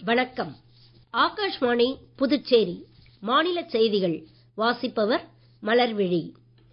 வணக்கம் ஆகாஷ்வாணி புதுச்சேரி மாநிலச் செய்திகள் வாசிப்பவர் மலர்விழி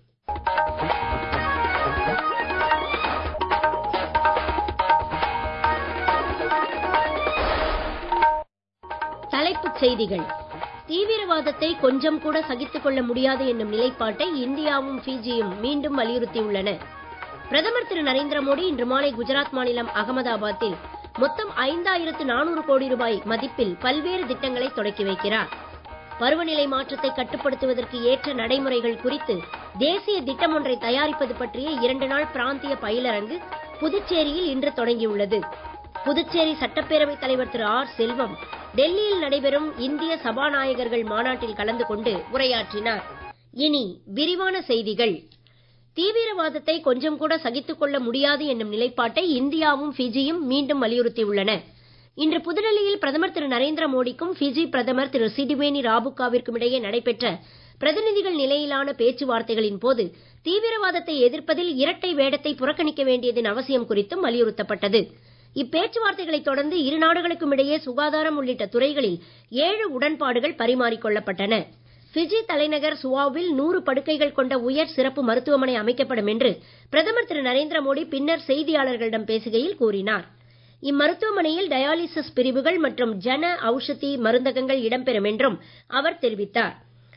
தலைப்புச் செய்திகள் தீவிரவாதத்தை கொஞ்சம் கூட சகித்துக் கொள்ள முடியாது என்னும் நிலைப்பாட்டை இந்தியாவும் ஃபிஜியும் மீண்டும் வலியுறுத்தியுள்ளன பிரதமர் திரு நரேந்திர மோடி இன்று மாலை குஜராத் மாநிலம் அகமதாபாத்தில் மொத்தம் ஐந்தாயிரத்து நானூறு கோடி ரூபாய் மதிப்பில் பல்வேறு திட்டங்களை தொடக்கி வைக்கிறார் பருவநிலை மாற்றத்தை கட்டுப்படுத்துவதற்கு ஏற்ற நடைமுறைகள் குறித்து தேசிய திட்டம் ஒன்றை தயாரிப்பது பற்றிய இரண்டு நாள் பிராந்திய பயிலரங்கு புதுச்சேரியில் இன்று தொடங்கியுள்ளது புதுச்சேரி சட்டப்பேரவைத் தலைவர் திரு ஆர் செல்வம் டெல்லியில் நடைபெறும் இந்திய சபாநாயகர்கள் மாநாட்டில் கலந்து கொண்டு உரையாற்றினார் இனி விரிவான செய்திகள் தீவிரவாதத்தை கொஞ்சம் கூட சகித்துக் கொள்ள முடியாது என்னும் நிலைப்பாட்டை இந்தியாவும் ஃபிஜியும் மீண்டும் வலியுறுத்தியுள்ளன இன்று புதுடெல்லியில் பிரதமர் திரு நரேந்திர மோடிக்கும் ஃபிஜி பிரதமர் திரு சிடிவேனி ராபுக்காவிற்கும் இடையே நடைபெற்ற பிரதிநிதிகள் நிலையிலான பேச்சுவார்த்தைகளின் போது தீவிரவாதத்தை எதிர்ப்பதில் இரட்டை வேடத்தை புறக்கணிக்க வேண்டியதன் அவசியம் குறித்தும் வலியுறுத்தப்பட்டது இப்பேச்சுவார்த்தைகளைத் தொடர்ந்து இரு நாடுகளுக்கும் இடையே சுகாதாரம் உள்ளிட்ட துறைகளில் ஏழு உடன்பாடுகள் பரிமாறிக்கொள்ளப்பட்டன ஃபிஜி தலைநகர் சுவாவில் நூறு படுக்கைகள் கொண்ட உயர் சிறப்பு மருத்துவமனை அமைக்கப்படும் என்று பிரதமர் திரு நரேந்திர மோடி பின்னர் செய்தியாளர்களிடம் பேசுகையில் கூறினார் இம்மருத்துவமனையில் டயாலிசிஸ் பிரிவுகள் மற்றும் ஜன ஔஷதி மருந்தகங்கள் இடம்பெறும் என்றும் அவர் தெரிவித்தார்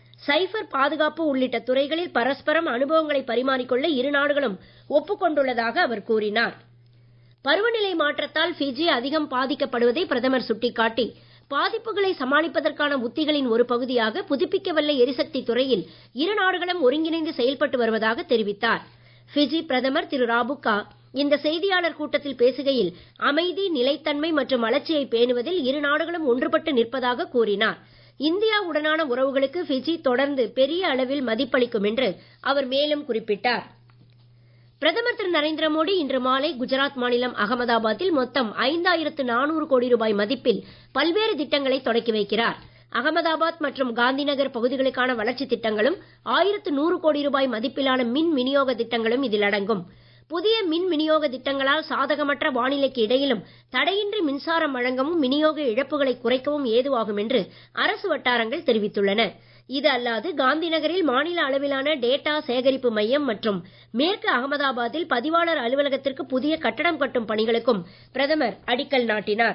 சைபர் பாதுகாப்பு உள்ளிட்ட துறைகளில் பரஸ்பரம் அனுபவங்களை பரிமாறிக்கொள்ள இரு நாடுகளும் ஒப்புக்கொண்டுள்ளதாக அவர் கூறினார் பருவநிலை மாற்றத்தால் ஃபிஜி அதிகம் பாதிக்கப்படுவதை பிரதமர் சுட்டிக்காட்டி பாதிப்புகளை சமாளிப்பதற்கான உத்திகளின் ஒரு பகுதியாக புதுப்பிக்கவல்ல எரிசக்தி துறையில் இரு நாடுகளும் ஒருங்கிணைந்து செயல்பட்டு வருவதாக தெரிவித்தார் ஃபிஜி பிரதமர் திரு ராபுக்கா இந்த செய்தியாளர் கூட்டத்தில் பேசுகையில் அமைதி நிலைத்தன்மை மற்றும் வளர்ச்சியை பேணுவதில் இரு நாடுகளும் ஒன்றுபட்டு நிற்பதாக கூறினார் இந்தியாவுடனான உறவுகளுக்கு ஃபிஜி தொடர்ந்து பெரிய அளவில் மதிப்பளிக்கும் என்று அவர் மேலும் குறிப்பிட்டார் பிரதமர் திரு நரேந்திர மோடி இன்று மாலை குஜராத் மாநிலம் அகமதாபாத்தில் மொத்தம் ஐந்தாயிரத்து நானூறு கோடி ரூபாய் மதிப்பில் பல்வேறு திட்டங்களை தொடக்கி வைக்கிறார் அகமதாபாத் மற்றும் காந்திநகர் பகுதிகளுக்கான வளர்ச்சித் திட்டங்களும் ஆயிரத்து நூறு கோடி ரூபாய் மதிப்பிலான மின் விநியோக திட்டங்களும் இதில் அடங்கும் புதிய மின் விநியோக திட்டங்களால் சாதகமற்ற வானிலைக்கு இடையிலும் தடையின்றி மின்சாரம் வழங்கவும் விநியோக இழப்புகளை குறைக்கவும் ஏதுவாகும் என்று அரசு வட்டாரங்கள் தெரிவித்துள்ளன இது அல்லாது காந்திநகரில் மாநில அளவிலான டேட்டா சேகரிப்பு மையம் மற்றும் மேற்கு அகமதாபாத்தில் பதிவாளர் அலுவலகத்திற்கு புதிய கட்டடம் கட்டும் பணிகளுக்கும் பிரதமர் அடிக்கல் நாட்டினார்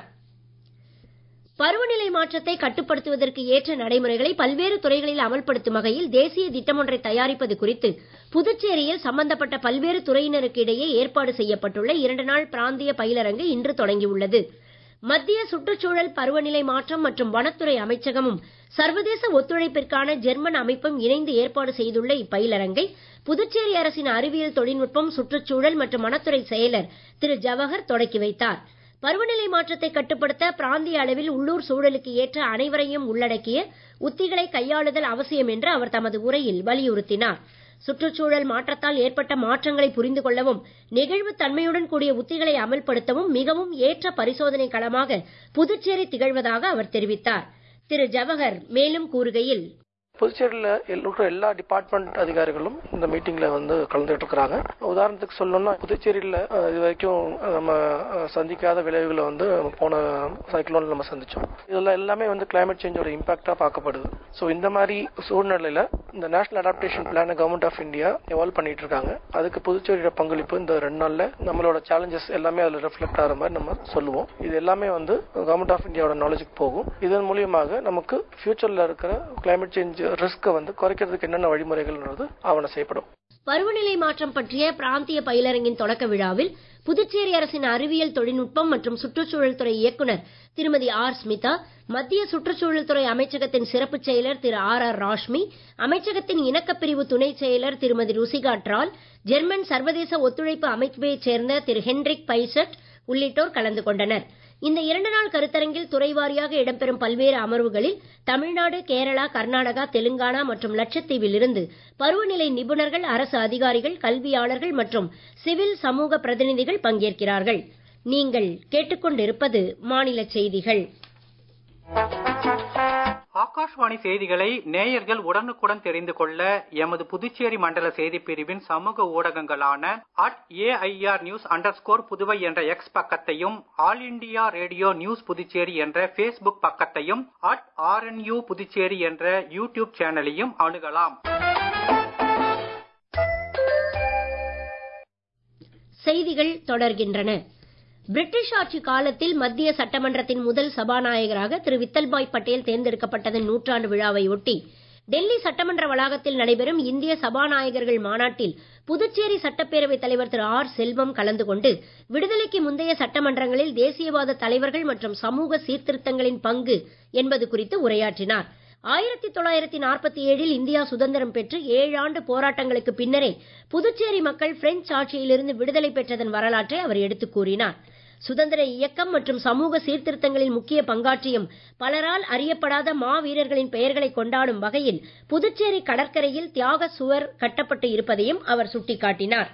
பருவநிலை மாற்றத்தை கட்டுப்படுத்துவதற்கு ஏற்ற நடைமுறைகளை பல்வேறு துறைகளில் அமல்படுத்தும் வகையில் தேசிய திட்டம் ஒன்றை தயாரிப்பது குறித்து புதுச்சேரியில் சம்பந்தப்பட்ட பல்வேறு துறையினருக்கு இடையே ஏற்பாடு செய்யப்பட்டுள்ள இரண்டு நாள் பிராந்திய பயிலரங்கு இன்று தொடங்கியுள்ளது மத்திய சுற்றுச்சூழல் பருவநிலை மாற்றம் மற்றும் வனத்துறை அமைச்சகமும் சர்வதேச ஒத்துழைப்பிற்கான ஜெர்மன் அமைப்பும் இணைந்து ஏற்பாடு செய்துள்ள இப்பயிலரங்கை புதுச்சேரி அரசின் அறிவியல் தொழில்நுட்பம் சுற்றுச்சூழல் மற்றும் வனத்துறை செயலர் திரு ஜவஹர் தொடக்கி வைத்தார் பருவநிலை மாற்றத்தை கட்டுப்படுத்த பிராந்திய அளவில் உள்ளூர் சூழலுக்கு ஏற்ற அனைவரையும் உள்ளடக்கிய உத்திகளை கையாளுதல் அவசியம் என்று அவர் தமது உரையில் வலியுறுத்தினார் சுற்றுச்சூழல் மாற்றத்தால் ஏற்பட்ட மாற்றங்களை புரிந்து கொள்ளவும் நெகிழ்வு தன்மையுடன் கூடிய உத்திகளை அமல்படுத்தவும் மிகவும் ஏற்ற பரிசோதனை களமாக புதுச்சேரி திகழ்வதாக அவர் தெரிவித்தார் திரு ஜவஹர் மேலும் கூறுகையில் புதுச்சேரியில் இருக்கிற எல்லா டிபார்ட்மெண்ட் அதிகாரிகளும் இந்த மீட்டிங்ல வந்து கலந்துட்டு இருக்கிறாங்க உதாரணத்துக்கு சொல்லணும்னா புதுச்சேரியில் இது வரைக்கும் நம்ம சந்திக்காத விளைவுகளை வந்து போன சைக்ளோன்ல நம்ம சந்திச்சோம் இதெல்லாம் எல்லாமே வந்து கிளைமேட் சேஞ்சோட இம்பாக்டா பார்க்கப்படுது ஸோ இந்த மாதிரி சூழ்நிலையில இந்த நேஷனல் அடாப்டேஷன் பிளான கவர்மெண்ட் ஆஃப் இந்தியா எவால்வ் பண்ணிட்டு இருக்காங்க அதுக்கு புதுச்சேரியோட பங்களிப்பு இந்த ரெண்டு நாள்ல நம்மளோட சேலஞ்சஸ் எல்லாமே அதுல ரிஃப்ளெக்ட் ஆகிற மாதிரி நம்ம சொல்லுவோம் இது எல்லாமே வந்து கவர்மெண்ட் ஆஃப் இந்தியாவோட நாலேஜுக்கு போகும் இதன் மூலியமாக நமக்கு ஃபியூச்சர்ல இருக்கிற கிளைமேட் சேஞ்ச் ரிஸ்க்கை வந்து குறைக்கிறதுக்கு என்னென்ன வழிமுறைகள்ன்றது ஆவணம் செய்யப்படும் பருவநிலை மாற்றம் பற்றிய பிராந்திய பயிலரங்கின் தொடக்க விழாவில் புதுச்சேரி அரசின் அறிவியல் தொழில்நுட்பம் மற்றும் சுற்றுச்சூழல் துறை இயக்குநர் திருமதி ஆர் ஸ்மிதா மத்திய சுற்றுச்சூழல் துறை அமைச்சகத்தின் சிறப்பு செயலர் திரு ஆர் ஆர் ராஷ்மி அமைச்சகத்தின் இணக்கப்பிரிவு துணை செயலர் திருமதி ருசிகா ட்ரால் ஜெர்மன் சர்வதேச ஒத்துழைப்பு அமைப்பைச் சேர்ந்த திரு ஹென்ரிக் பைசட் உள்ளிட்டோர் கலந்து கொண்டனர் இந்த இரண்டு நாள் கருத்தரங்கில் துறை வாரியாக இடம்பெறும் பல்வேறு அமர்வுகளில் தமிழ்நாடு கேரளா கர்நாடகா தெலுங்கானா மற்றும் லட்சத்தீவில் இருந்து பருவநிலை நிபுணர்கள் அரசு அதிகாரிகள் கல்வியாளர்கள் மற்றும் சிவில் சமூக பிரதிநிதிகள் பங்கேற்கிறார்கள் நீங்கள் கேட்டுக்கொண்டிருப்பது மாநில செய்திகள் ஆகாஷ்வாணி செய்திகளை நேயர்கள் உடனுக்குடன் தெரிந்து கொள்ள எமது புதுச்சேரி மண்டல செய்திப் பிரிவின் சமூக ஊடகங்களான at AIR news under Puduvai என்ற எக்ஸ் பக்கத்தையும் All India Radio News Puducherry என்ற ஃபேஸ்புக் பக்கத்தையும் அட் ஆர்என்யூ புதுச்சேரி என்ற யூடியூப் சேனலையும் அணுகலாம் செய்திகள் தொடர்கின்றன பிரிட்டிஷ் ஆட்சி காலத்தில் மத்திய சட்டமன்றத்தின் முதல் சபாநாயகராக திரு வித்தல்பாய் பட்டேல் தேர்ந்தெடுக்கப்பட்டதன் நூற்றாண்டு விழாவை ஒட்டி டெல்லி சட்டமன்ற வளாகத்தில் நடைபெறும் இந்திய சபாநாயகர்கள் மாநாட்டில் புதுச்சேரி சட்டப்பேரவைத் தலைவர் திரு ஆர் செல்வம் கலந்து கொண்டு விடுதலைக்கு முந்தைய சட்டமன்றங்களில் தேசியவாத தலைவர்கள் மற்றும் சமூக சீர்திருத்தங்களின் பங்கு என்பது குறித்து உரையாற்றினார் ஆயிரத்தி தொள்ளாயிரத்தி நாற்பத்தி ஏழில் இந்தியா சுதந்திரம் பெற்று ஏழு ஆண்டு போராட்டங்களுக்கு பின்னரே புதுச்சேரி மக்கள் பிரெஞ்சு ஆட்சியிலிருந்து விடுதலை பெற்றதன் வரலாற்றை அவர் எடுத்துக் கூறினார் சுதந்திர இயக்கம் மற்றும் சமூக சீர்திருத்தங்களில் முக்கிய பங்காற்றியும் பலரால் அறியப்படாத மாவீரர்களின் பெயர்களை கொண்டாடும் வகையில் புதுச்சேரி கடற்கரையில் தியாக சுவர் கட்டப்பட்டு இருப்பதையும் அவர் சுட்டிக்காட்டினார்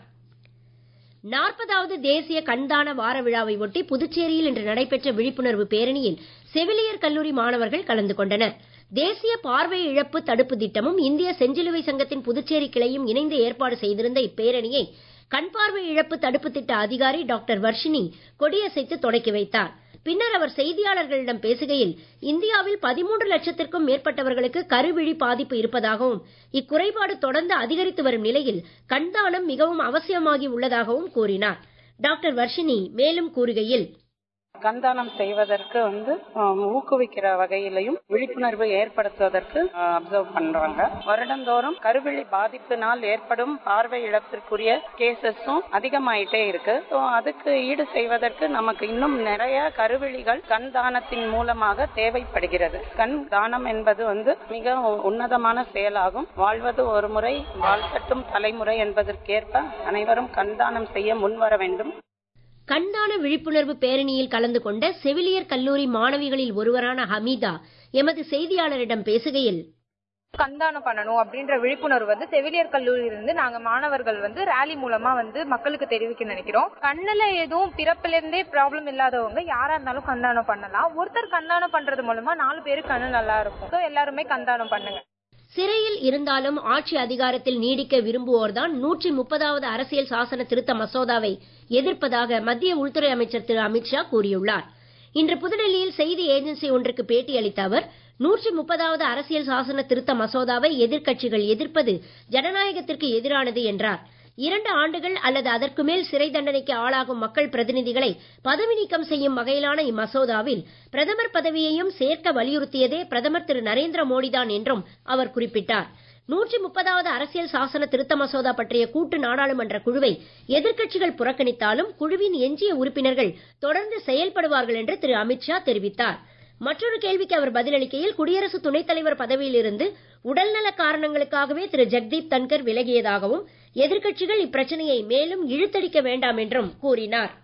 நாற்பதாவது தேசிய கண்தான வார விழாவை ஒட்டி புதுச்சேரியில் இன்று நடைபெற்ற விழிப்புணர்வு பேரணியில் செவிலியர் கல்லூரி மாணவர்கள் கலந்து கொண்டனர் தேசிய பார்வை இழப்பு தடுப்பு திட்டமும் இந்திய செஞ்சிலுவை சங்கத்தின் புதுச்சேரி கிளையும் இணைந்து ஏற்பாடு செய்திருந்த இப்பேரணியை கண் பார்வை இழப்பு தடுப்பு திட்ட அதிகாரி டாக்டர் வர்ஷினி கொடியசைத்து தொடக்கி வைத்தார் பின்னர் அவர் செய்தியாளர்களிடம் பேசுகையில் இந்தியாவில் பதிமூன்று லட்சத்திற்கும் மேற்பட்டவர்களுக்கு கருவிழி பாதிப்பு இருப்பதாகவும் இக்குறைபாடு தொடர்ந்து அதிகரித்து வரும் நிலையில் கண்தானம் மிகவும் அவசியமாகி உள்ளதாகவும் கூறினார் டாக்டர் வர்ஷினி மேலும் கூறுகையில் கண்தானம் செய்வதற்கு வந்து ஊக்குவிக்கிற வகையிலையும் விழிப்புணர்வு ஏற்படுத்துவதற்கு அப்சர்வ் பண்றாங்க வருடந்தோறும் கருவிழி பாதிப்பினால் ஏற்படும் பார்வை இழப்பிற்குரிய கேசஸும் அதிகமாயிட்டே இருக்கு ஸோ அதுக்கு ஈடு செய்வதற்கு நமக்கு இன்னும் நிறைய கருவிழிகள் கண் தானத்தின் மூலமாக தேவைப்படுகிறது கண் தானம் என்பது வந்து மிக உன்னதமான செயலாகும் வாழ்வது ஒரு முறை வாழ்க்கட்டும் தலைமுறை என்பதற்கேற்ப அனைவரும் கண் தானம் செய்ய முன்வர வேண்டும் கண்தான விழிப்புணர்வு பேரணியில் கலந்து கொண்ட செவிலியர் கல்லூரி மாணவிகளில் ஒருவரான ஹமீதா எமது செய்தியாளரிடம் பேசுகையில் கண்தானம் பண்ணணும் அப்படின்ற விழிப்புணர்வு வந்து செவிலியர் கல்லூரியிலிருந்து நாங்க மாணவர்கள் வந்து ரேலி மூலமா வந்து மக்களுக்கு தெரிவிக்க நினைக்கிறோம் கண்ணுல எதுவும் பிறப்புல இருந்தே ப்ராப்ளம் இல்லாதவங்க யாரா இருந்தாலும் கண்தானம் பண்ணலாம் ஒருத்தர் கண்தானம் பண்றது மூலமா நாலு பேருக்கு கண்ணு நல்லா இருக்கும் எல்லாருமே கண்தானம் பண்ணுங்க சிறையில் இருந்தாலும் ஆட்சி அதிகாரத்தில் நீடிக்க விரும்புவோர்தான் நூற்றி முப்பதாவது அரசியல் சாசன திருத்த மசோதாவை எதிர்ப்பதாக மத்திய உள்துறை அமைச்சர் திரு அமித்ஷா கூறியுள்ளார் இன்று புதுடெல்லியில் செய்தி ஏஜென்சி ஒன்றுக்கு பேட்டியளித்த அவர் நூற்றி முப்பதாவது அரசியல் சாசன திருத்த மசோதாவை எதிர்க்கட்சிகள் எதிர்ப்பது ஜனநாயகத்திற்கு எதிரானது என்றார் இரண்டு ஆண்டுகள் அல்லது அதற்கு மேல் சிறை தண்டனைக்கு ஆளாகும் மக்கள் பிரதிநிதிகளை பதவி நீக்கம் செய்யும் வகையிலான இம்மசோதாவில் பிரதமர் பதவியையும் சேர்க்க வலியுறுத்தியதே பிரதமர் திரு நரேந்திர மோடிதான் என்றும் அவர் குறிப்பிட்டார் நூற்றி முப்பதாவது அரசியல் சாசன திருத்த மசோதா பற்றிய கூட்டு நாடாளுமன்ற குழுவை எதிர்க்கட்சிகள் புறக்கணித்தாலும் குழுவின் எஞ்சிய உறுப்பினர்கள் தொடர்ந்து செயல்படுவார்கள் என்று திரு அமித்ஷா தெரிவித்தார் மற்றொரு கேள்விக்கு அவர் பதிலளிக்கையில் குடியரசு துணைத் தலைவர் பதவியிலிருந்து உடல்நல காரணங்களுக்காகவே திரு ஜெக்தீப் தன்கர் விலகியதாகவும் எதிர்க்கட்சிகள் இப்பிரச்சனையை மேலும் இழுத்தடிக்க வேண்டாம் என்றும் கூறினார்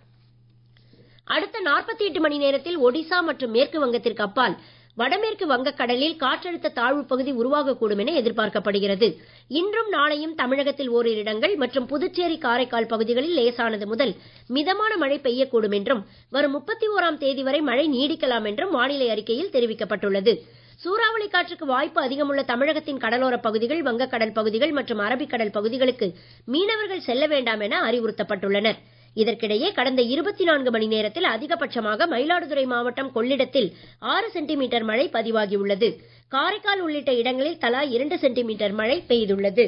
அடுத்த 48 மணி நேரத்தில் ஒடிசா மற்றும் மேற்கு வங்கத்திற்கு அப்பால் வடமேற்கு வங்கக்கடலில் காற்றழுத்த தாழ்வு பகுதி உருவாகக்கூடும் என எதிர்பார்க்கப்படுகிறது இன்றும் நாளையும் தமிழகத்தில் ஓரிரு இடங்கள் மற்றும் புதுச்சேரி காரைக்கால் பகுதிகளில் லேசானது முதல் மிதமான மழை பெய்யக்கூடும் என்றும் வரும் முப்பத்தி ஓராம் தேதி வரை மழை நீடிக்கலாம் என்றும் வானிலை அறிக்கையில் தெரிவிக்கப்பட்டுள்ளது சூறாவளி காற்றுக்கு வாய்ப்பு அதிகமுள்ள தமிழகத்தின் கடலோரப் பகுதிகள் வங்கக்கடல் பகுதிகள் மற்றும் அரபிக்கடல் பகுதிகளுக்கு மீனவர்கள் செல்ல வேண்டாம் என அறிவுறுத்தப்பட்டுள்ளனர் இதற்கிடையே கடந்த இருபத்தி நான்கு மணி நேரத்தில் அதிகபட்சமாக மயிலாடுதுறை மாவட்டம் கொள்ளிடத்தில் ஆறு சென்டிமீட்டர் மழை பதிவாகியுள்ளது காரைக்கால் உள்ளிட்ட இடங்களில் தலா இரண்டு சென்டிமீட்டர் மழை பெய்துள்ளது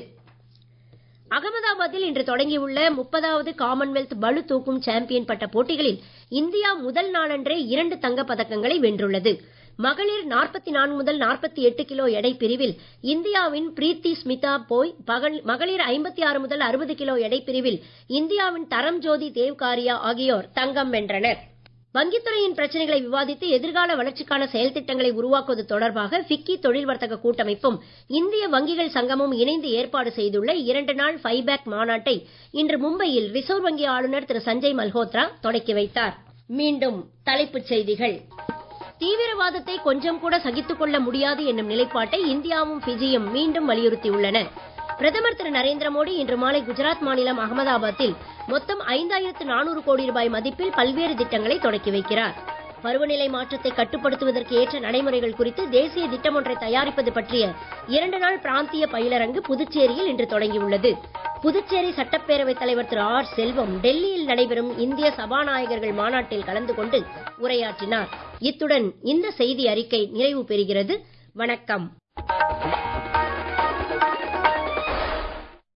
அகமதாபாத்தில் இன்று தொடங்கியுள்ள முப்பதாவது காமன்வெல்த் பளு தூக்கும் சாம்பியன் பட்ட போட்டிகளில் இந்தியா முதல் நாளன்றே இரண்டு தங்கப் பதக்கங்களை வென்றுள்ளது மகளிர் 44 முதல் 48 கிலோ எடை பிரிவில் இந்தியாவின் பிரீத்தி ஸ்மிதா போய் பகல்- மகளிர் 56 முதல் 60 கிலோ எடை பிரிவில் இந்தியாவின் தரம்ஜோதி தேவ்காரியா ஆகியோர் தங்கம் வென்றனர் வங்கித்துறையின் பிரச்சனைகளை விவாதித்து எதிர்கால வளர்ச்சிக்கான செயல் திட்டங்களை உருவாக்குவது தொடர்பாக ஃபிக்கி தொழில் வர்த்தக கூட்டமைப்பும் இந்திய வங்கிகள் சங்கமும் இணைந்து ஏற்பாடு செய்துள்ள இரண்டு நாள் ஃபைபேக் மாநாட்டை இன்று மும்பையில் ரிசர்வ் வங்கி ஆளுநர் திரு சஞ்சய் மல்ஹோத்ரா தொடக்கி வைத்தார் மீண்டும் தலைப்புச் செய்திகள் தீவிரவாதத்தை கொஞ்சம் கூட சகித்துக் கொள்ள முடியாது என்னும் நிலைப்பாட்டை இந்தியாவும் பிஜியும் மீண்டும் வலியுறுத்தியுள்ளன பிரதமர் திரு நரேந்திர மோடி இன்று மாலை குஜராத் மாநிலம் அகமதாபாத்தில் மொத்தம் ஐந்தாயிரத்து நானூறு கோடி ரூபாய் மதிப்பில் பல்வேறு திட்டங்களை தொடக்கி வைக்கிறார் பருவநிலை மாற்றத்தை கட்டுப்படுத்துவதற்கு ஏற்ற நடைமுறைகள் குறித்து தேசிய திட்டம் ஒன்றை தயாரிப்பது பற்றிய இரண்டு நாள் பிராந்திய பயிலரங்கு புதுச்சேரியில் இன்று தொடங்கியுள்ளது புதுச்சேரி சட்டப்பேரவைத் தலைவர் திரு ஆர் செல்வம் டெல்லியில் நடைபெறும் இந்திய சபாநாயகர்கள் மாநாட்டில் கலந்து கொண்டு உரையாற்றினார் இத்துடன் இந்த செய்தி அறிக்கை நிறைவு பெறுகிறது வணக்கம்